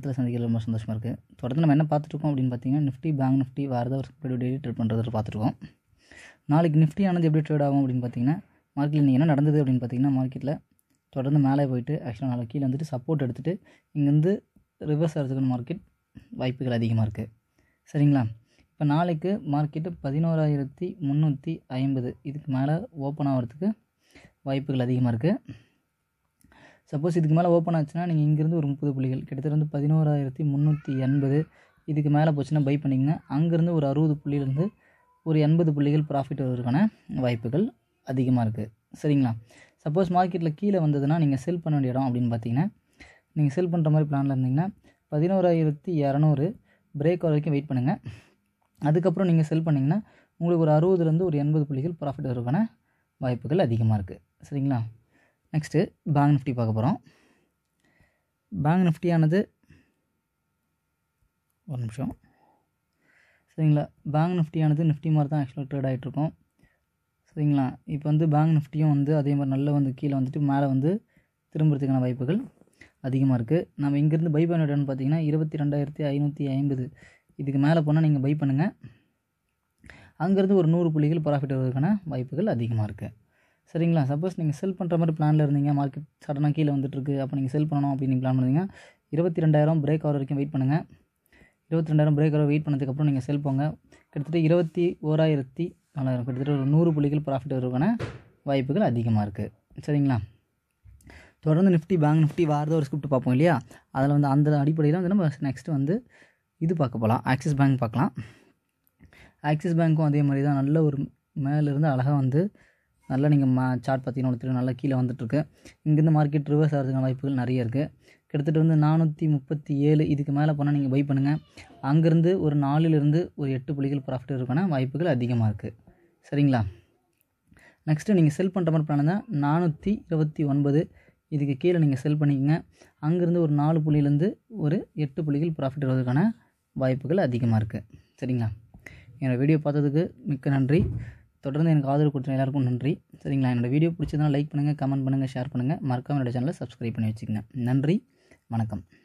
இடத்துல சந்திக்கிறது ரொம்ப சந்தோஷமாக இருக்குது தொடர்ந்து நம்ம என்ன பார்த்துட்ருக்கோம் அப்படின்னு பார்த்தீங்கன்னா நிஃப்டி பேங்க் நிஃப்டி வாரத ஒரு ஸ்பீடு டெய்லி ட்ரேட் பண்ணுறது பார்த்துருக்கோம் நாளைக்கு நிஃப்டி ஆனது எப்படி ட்ரேட் ஆகும் அப்படின்னு பார்த்தீங்கன்னா மார்க்கெட்டில் இன்றைக்கி என்ன நடந்தது அப்படின்னு பார்த்தீங்கன்னா மார்க்கெட்டில் தொடர்ந்து மேலே போயிட்டு ஆக்சுவலாக நாளைக்கு கீழே வந்துட்டு சப்போர்ட் எடுத்துகிட்டு இங்கேருந்து ரிவர்ஸ் ஆகிறதுக்கான மார்க்கெட் வாய்ப்புகள் அதிகமாக இருக்குது சரிங்களா இப்போ நாளைக்கு மார்க்கெட்டு பதினோராயிரத்தி முந்நூற்றி ஐம்பது இதுக்கு மேலே ஓப்பன் ஆகிறதுக்கு வாய்ப்புகள் அதிகமாக இருக்குது சப்போஸ் இதுக்கு மேலே ஓப்பன் ஆச்சுன்னா நீங்கள் இங்கேருந்து ஒரு முப்பது புள்ளிகள் கிட்டத்தட்ட வந்து பதினோராயிரத்தி முந்நூற்றி எண்பது இதுக்கு மேலே போச்சுன்னா பை பண்ணிங்கன்னா அங்கேருந்து ஒரு அறுபது புள்ளியிலேருந்து ஒரு எண்பது புள்ளிகள் ப்ராஃபிட் வருவதற்கான வாய்ப்புகள் அதிகமாக இருக்குது சரிங்களா சப்போஸ் மார்க்கெட்டில் கீழே வந்ததுன்னா நீங்கள் செல் பண்ண வேண்டிய இடம் அப்படின்னு பார்த்தீங்கன்னா நீங்கள் செல் பண்ணுற மாதிரி பிளானில் இருந்தீங்கன்னா பதினோராயிரத்தி இரநூறு பிரேக் வரைக்கும் வெயிட் பண்ணுங்கள் அதுக்கப்புறம் நீங்கள் செல் பண்ணிங்கன்னா உங்களுக்கு ஒரு அறுபதுலேருந்து ஒரு எண்பது புள்ளிகள் ப்ராஃபிட் வருவதற்கான வாய்ப்புகள் அதிகமாக இருக்குது சரிங்களா நெக்ஸ்ட்டு பேங்க் நிஃப்டி பார்க்க போகிறோம் பேங்க் நிஃப்டியானது ஒரு நிமிஷம் சரிங்களா பேங்க் நிஃப்டியானது நிஃப்டி மாதிரி தான் ஆக்சுவலாக ட்ரேட் ஆகிட்ருக்கோம் சரிங்களா இப்போ வந்து பேங்க் நிஃப்டியும் வந்து அதே மாதிரி நல்லா வந்து கீழே வந்துட்டு மேலே வந்து திரும்புறதுக்கான வாய்ப்புகள் அதிகமாக இருக்குது நம்ம இங்கேருந்து பை பண்ண இடம்னு பார்த்தீங்கன்னா இருபத்தி ரெண்டாயிரத்தி ஐநூற்றி ஐம்பது இதுக்கு மேலே போனால் நீங்கள் பை பண்ணுங்கள் அங்கேருந்து ஒரு நூறு புள்ளிகள் ப்ராஃபிட் வருவதற்கான வாய்ப்புகள் அதிகமாக இருக்குது சரிங்களா சப்போஸ் நீங்கள் செல் பண்ணுற மாதிரி பிளானில் இருந்தீங்க மார்க்கெட் சடனாக கீழே வந்துட்டுருக்கு அப்போ நீங்கள் செல் பண்ணணும் அப்படின்னு பிளான் பண்ணுறீங்க இருபத்தி ரெண்டாயிரம் பிரேக் ஆகிற வரைக்கும் வெயிட் பண்ணுங்கள் இருபத்தி ரெண்டாயிரம் பிரேக் ஆகிற வெயிட் பண்ணதுக்கப்புறம் நீங்கள் செல் போங்க கிட்டத்தட்ட இருபத்தி ஓராயிரத்தி நாலாயிரம் கிட்டத்தட்ட ஒரு நூறு புள்ளிகள் ப்ராஃபிட் வருவதற்கான வாய்ப்புகள் அதிகமாக இருக்குது சரிங்களா தொடர்ந்து நிஃப்டி பேங்க் நிஃப்டி வாரத ஒரு ஸ்கிரிப்ட் பார்ப்போம் இல்லையா அதில் வந்து அந்த அடிப்படையில் வந்து நம்ம நெக்ஸ்ட்டு வந்து இது பார்க்க போகலாம் ஆக்சிஸ் பேங்க் பார்க்கலாம் ஆக்சிஸ் பேங்க்கும் அதே மாதிரி தான் நல்ல ஒரு மேலேருந்து அழகாக வந்து நல்லா நீங்கள் மா சார்ட் பார்த்தீங்கன்னா ஒருத்தர் நல்லா கீழே வந்துட்டுருக்கு இங்கேருந்து மார்க்கெட் ரிவர்ஸ் ஆகிறதுக்கான வாய்ப்புகள் நிறைய இருக்குது கிட்டத்தட்ட வந்து நானூற்றி முப்பத்தி ஏழு இதுக்கு மேலே போனால் நீங்கள் பை பண்ணுங்கள் அங்கேருந்து ஒரு நாலுலேருந்து ஒரு எட்டு புள்ளிகள் ப்ராஃபிட் இருக்கான வாய்ப்புகள் அதிகமாக இருக்குது சரிங்களா நெக்ஸ்ட்டு நீங்கள் செல் பண்ணுற மாதிரி பிளான் தான் நானூற்றி இருபத்தி ஒன்பது இதுக்கு கீழே நீங்கள் செல் பண்ணிக்கங்க அங்கேருந்து ஒரு நாலு புள்ளியிலேருந்து ஒரு எட்டு புள்ளிகள் ப்ராஃபிட் வருவதற்கான வாய்ப்புகள் அதிகமாக இருக்குது சரிங்களா என்னோடய வீடியோ பார்த்ததுக்கு மிக்க நன்றி தொடர்ந்து எனக்கு ஆதரவு கொடுத்த எல்லாருக்கும் நன்றி சரிங்களா என்னோடய வீடியோ பிடிச்சதுனா லைக் பண்ணுங்கள் கமெண்ட் பண்ணுங்கள் ஷேர் பண்ணுங்கள் மறக்காம என்னோடய சேனலை சப்ஸ்கிரைப் பண்ணி வச்சுக்கோங்க நன்றி வணக்கம்